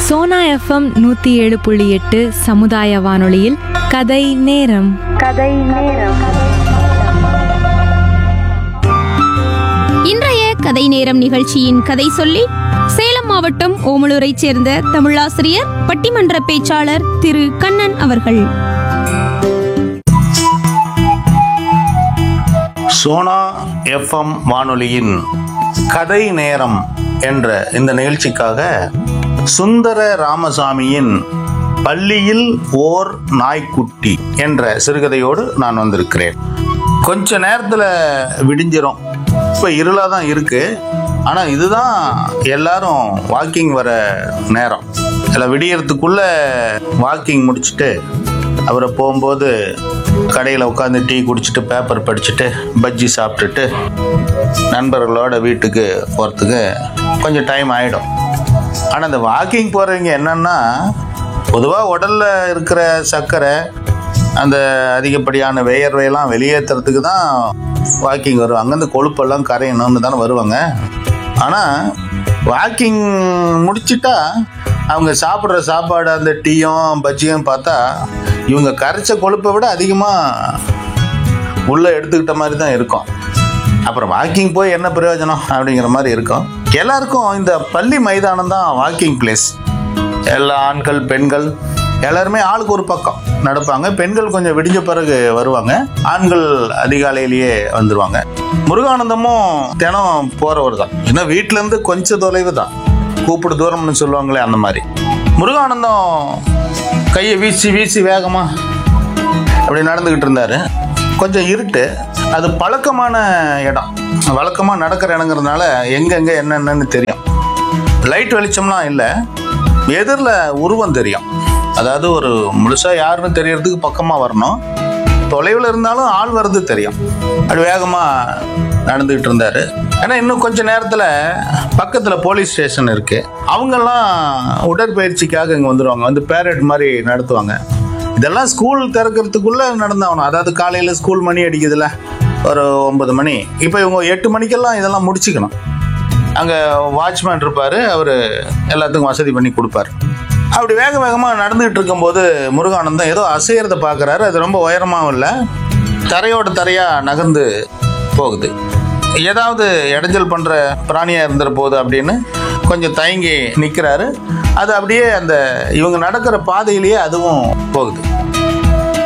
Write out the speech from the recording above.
Sona FM நூற்றி ஏழு புள்ளி எட்டு சமுதாய வானொலியில் கதை நேரம் இன்றைய கதை நேரம் நிகழ்ச்சியின் கதை சொல்லி சேலம் மாவட்டம் ஓமலூரைச் சேர்ந்த தமிழாசிரியர் பட்டிமன்ற பேச்சாளர் திரு கண்ணன் அவர்கள் சோனா எஃப்எம் வானொலியின் கதை நேரம் என்ற இந்த நிகழ்ச்சிக்காக சுந்தர ராமசாமியின் பள்ளியில் ஓர் நாய்க்குட்டி என்ற சிறுகதையோடு நான் வந்திருக்கிறேன் கொஞ்ச நேரத்தில் விடிஞ்சிரும் இப்போ இருளாக தான் இருக்கு ஆனால் இதுதான் எல்லாரும் வாக்கிங் வர நேரம் இல்லை விடியறதுக்குள்ள வாக்கிங் முடிச்சுட்டு அவரை போகும்போது கடையில் உட்காந்து டீ குடிச்சிட்டு பேப்பர் படிச்சுட்டு பஜ்ஜி சாப்பிட்டுட்டு நண்பர்களோட வீட்டுக்கு போகிறதுக்கு கொஞ்சம் டைம் ஆகிடும் ஆனால் இந்த வாக்கிங் போகிறவங்க என்னன்னா பொதுவாக உடலில் இருக்கிற சர்க்கரை அந்த அதிகப்படியான வேயர்வையெல்லாம் வெளியேற்றுறதுக்கு தான் வாக்கிங் வருவாங்க அந்த கொழுப்பெல்லாம் கரையணும்னு தானே வருவாங்க ஆனால் வாக்கிங் முடிச்சிட்டா அவங்க சாப்பிட்ற சாப்பாடு அந்த டீயும் பஜ்ஜியும் பார்த்தா இவங்க கரைச்ச கொழுப்பை விட அதிகமாக உள்ளே எடுத்துக்கிட்ட மாதிரி தான் இருக்கும் அப்புறம் வாக்கிங் போய் என்ன பிரயோஜனம் அப்படிங்கிற மாதிரி இருக்கும் எல்லாருக்கும் இந்த பள்ளி மைதானம் தான் வாக்கிங் பிளேஸ் எல்லா ஆண்கள் பெண்கள் எல்லாருமே ஆளுக்கு ஒரு பக்கம் நடப்பாங்க பெண்கள் கொஞ்சம் விடிஞ்ச பிறகு வருவாங்க ஆண்கள் அதிகாலையிலேயே வந்துருவாங்க முருகானந்தமும் தினம் போறவர் தான் ஏன்னா வீட்டுல இருந்து கொஞ்சம் தொலைவு தான் கூப்பிடு தூரம்னு சொல்லுவாங்களே அந்த மாதிரி முருகானந்தம் கையை வீசி வீசி வேகமா அப்படி நடந்துக்கிட்டு இருந்தாரு கொஞ்சம் இருட்டு அது பழக்கமான இடம் வழக்கமாக நடக்கிற இடங்கிறதுனால எங்கெங்க என்னென்னு தெரியும் லைட் வெளிச்சம்லாம் இல்லை எதிரில் உருவம் தெரியும் அதாவது ஒரு முழுசாக யாருன்னு தெரியறதுக்கு பக்கமாக வரணும் தொலைவில் இருந்தாலும் ஆள் வர்றது தெரியும் அப்படி வேகமாக நடந்துக்கிட்டு இருந்தார் ஏன்னா இன்னும் கொஞ்ச நேரத்தில் பக்கத்தில் போலீஸ் ஸ்டேஷன் இருக்குது அவங்கெல்லாம் உடற்பயிற்சிக்காக இங்கே வந்துடுவாங்க வந்து பேரட் மாதிரி நடத்துவாங்க இதெல்லாம் ஸ்கூல் திறக்கிறதுக்குள்ள நடந்தாகணும் அதாவது காலையில் ஸ்கூல் மணி அடிக்குதுல ஒரு ஒன்பது மணி இப்போ இவங்க எட்டு மணிக்கெல்லாம் இதெல்லாம் முடிச்சுக்கணும் அங்கே வாட்ச்மேன் இருப்பார் அவர் எல்லாத்துக்கும் வசதி பண்ணி கொடுப்பாரு அப்படி வேக வேகமாக நடந்துகிட்டு இருக்கும்போது முருகானந்தம் ஏதோ அசையறத பார்க்குறாரு அது ரொம்ப உயரமாகவும் இல்லை தரையோட தரையாக நகர்ந்து போகுது ஏதாவது இடைஞ்சல் பண்ணுற பிராணியாக இருந்துற போகுது அப்படின்னு கொஞ்சம் தயங்கி நிற்கிறாரு அது அப்படியே அந்த இவங்க நடக்கிற பாதையிலேயே அதுவும் போகுது